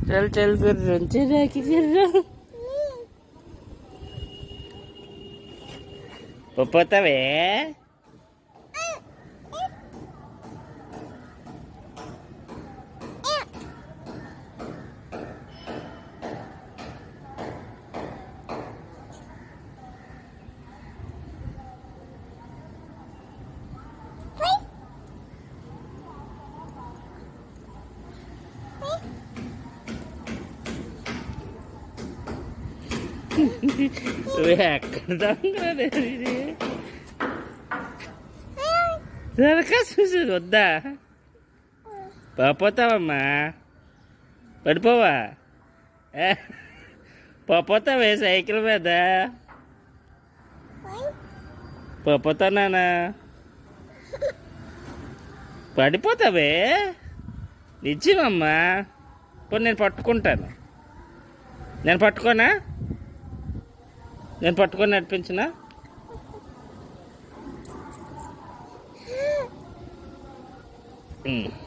చల్ చల్ గుర్రం చిరాకి గుర్రం పోతావే ఎక్కడ దొంగ ఇది దరఖాస్తు చూసి వద్దా పోతావమ్మా పడిపోవా ఏ, పోతావే సైకిల్ మీద పోతానా పడిపోతావే నిజమమ్మా ఇప్పుడు నేను పట్టుకుంటాను నేను పట్టుకోనా నేను పట్టుకొని నడిపించిన ఉమ్.